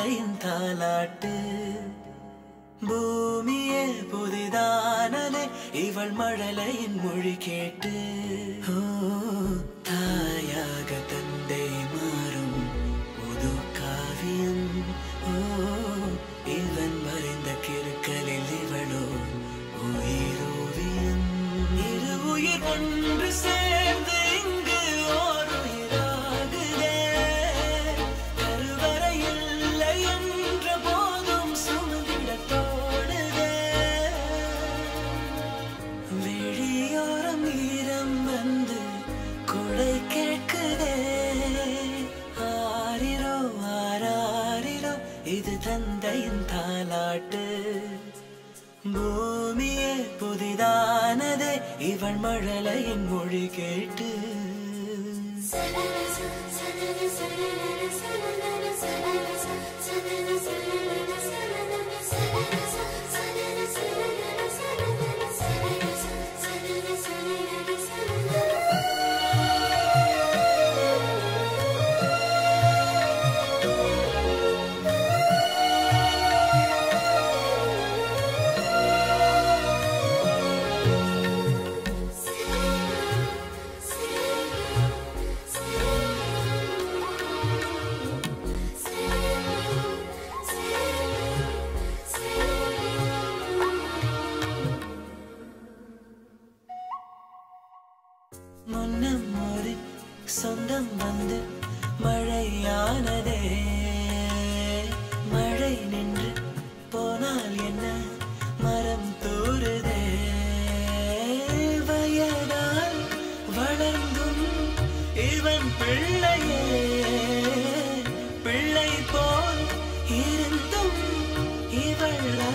தந்தையின் தாலாட்டு பூமியே புதிதானதே இவள் மழலையின் மொழி கேட்டு ஓ தாயாக தந்தை மாறும் புது காவியம் ஓ இவன் மறைந்த கிருக்கலில் இவளோ உயிரோவியம் இரு உயிர் ஒன்று சேர்ந்து இங்கு ஓர் உயிராகுதே கருவறை இல்லை என்ற போதும் சுமந்திட தோடுதே விழியோரம் ஈரம் வந்து கொடை கேட்குதே ஆரிரோ ஆராரிரோ இது தந்தையின் தாலாட்டு பூமியே புதிதானதே இவள் மழலையின் மொழி கேட்டு முன்னம் ஒரு சொந்தம் வந்து மழையானதே மழை நின்று போனால் என்ன மரம் தூறுதே வயதால் வளர்ந்தும் இவன் பிள்ளையே பிள்ளை போல் இருந்தும் இவள்